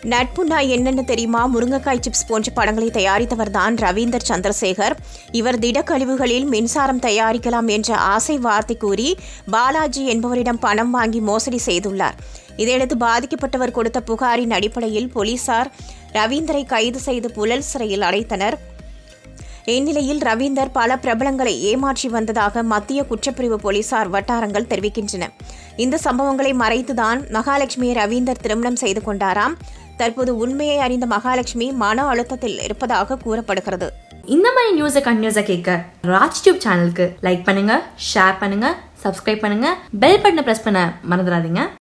நட்புனா என்னென்னு தெரியுமா முருங்கைக்காய் சிப்ஸ் போன்ற படங்களை தயாரித்தவர் தான் ரவீந்தர் சந்திரசேகர் இவர் திடக்கழிவுகளில் மின்சாரம் தயாரிக்கலாம் என்ற ஆசை வார்த்தை கூறி பாலாஜி என்பவரிடம் பணம் வாங்கி மோசடி செய்துள்ளார் இதையடுத்து பாதிக்கப்பட்டவர் கொடுத்த புகாரின் அடிப்படையில் போலீசார் ரவீந்தரை கைது செய்து புழல் சிறையில் அடைத்தனர் இந்நிலையில் ரவீந்தர் பல பிரபலங்களை ஏமாற்றி வந்ததாக மத்திய குற்றப்பிரிவு போலீசார் வட்டாரங்கள் தெரிவிக்கின்றன இந்த சம்பவங்களை மறைத்துதான் மகாலட்சுமியை ரவீந்தர் திருமணம் செய்து கொண்டாராம் தற்போது உண்மையை அறிந்த மகாலட்சுமி மன அழுத்தத்தில் இருப்பதாக கூறப்படுகிறது இந்த மாதிரி நியூஸை கண்டினியூஸாக கேட்க ராஜ் டியூப் சேனலுக்கு லைக் பண்ணுங்க ஷேர் பண்ணுங்க சப்ஸ்கிரைப் பண்ணுங்க பெல் பட்டனை ப்ரெஸ் பண்ண மறந்துடாதீங்க